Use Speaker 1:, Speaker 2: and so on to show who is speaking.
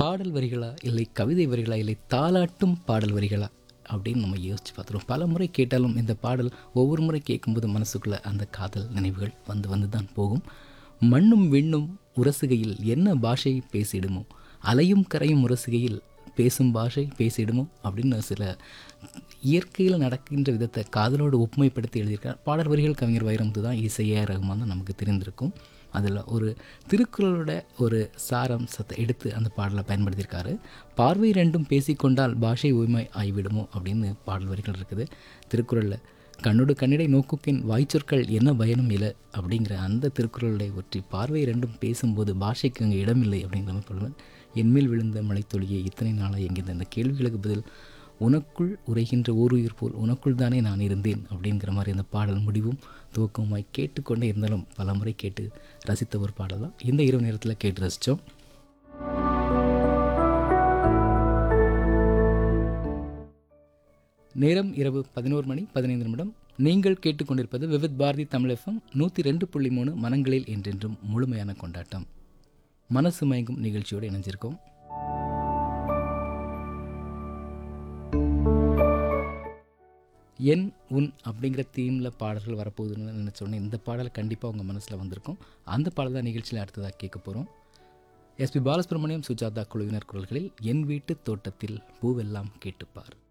Speaker 1: பாடல் வரிகளா இல்லை கவிதை வரிகளா இல்லை தாலாட்டும் பாடல் வரிகளா அப்படின்னு நம்ம யோசித்து பார்த்துருவோம் பல முறை கேட்டாலும் இந்த பாடல் ஒவ்வொரு முறை கேட்கும்போது மனசுக்குள்ளே அந்த காதல் நினைவுகள் வந்து வந்து தான் போகும் மண்ணும் விண்ணும் உரசுகையில் என்ன பாஷை பேசிடுமோ அலையும் கரையும் உரசுகையில் பேசும் பாஷை பேசிடுமோ அப்படின்னு சில இயற்கையில் நடக்கின்ற விதத்தை காதலோடு ஒப்புமைப்படுத்தி எழுதியிருக்கார் பாடல் வரிகள் கவிஞர் வைரமுத்து தான் இசையே ரகுமான் தான் நமக்கு தெரிந்திருக்கும் அதில் ஒரு திருக்குறளோட ஒரு சாரம் சத்தை எடுத்து அந்த பாடலை பயன்படுத்தியிருக்காரு பார்வை ரெண்டும் பேசிக்கொண்டால் பாஷை உரிமை ஆகிவிடுமோ அப்படின்னு பாடல் வரிகள் இருக்குது திருக்குறளில் கண்ணோடு கண்ணிடை நோக்குக்கின் வாய்ச்சொற்கள் என்ன பயனும் இல்லை அப்படிங்கிற அந்த திருக்குறளை ஒற்றி பார்வை ரெண்டும் பேசும்போது பாஷைக்கு அங்கே இடமில்லை அப்படிங்கிற மாதிரி சொல்லுவேன் என்மேல் விழுந்த மலைத்தொழியை இத்தனை நாளாக எங்கிருந்த அந்த கேள்விகளுக்கு பதில் உனக்குள் உரைகின்ற ஓருயிர் போல் உனக்குள் தானே நான் இருந்தேன் அப்படிங்கிற மாதிரி அந்த பாடல் முடிவும் துவக்கமாய் கேட்டுக்கொண்டே இருந்தாலும் பல முறை கேட்டு ரசித்த ஒரு பாடல் தான் இந்த இரவு நேரத்தில் கேட்டு ரசித்தோம் நேரம் இரவு பதினோரு மணி பதினைந்து நிமிடம் நீங்கள் கேட்டுக்கொண்டிருப்பது விவித் பாரதி தமிழ் எஃப்எம் நூற்றி ரெண்டு புள்ளி மூணு மனங்களில் என்றென்றும் முழுமையான கொண்டாட்டம் மனசு மயங்கும் நிகழ்ச்சியோடு இணைஞ்சிருக்கோம் என் உன் அப்படிங்கிற தீமில் பாடல்கள் வரப்போகுதுன்னு நினச்சோடனே இந்த பாடல் கண்டிப்பாக உங்கள் மனசில் வந்திருக்கும் அந்த பாடல் தான் நிகழ்ச்சியில் அடுத்ததாக கேட்க போகிறோம் எஸ்பி பாலசுப்ரமணியம் சுஜாதா குழுவினர் குரல்களில் என் வீட்டு தோட்டத்தில் பூவெல்லாம் கேட்டுப்பார்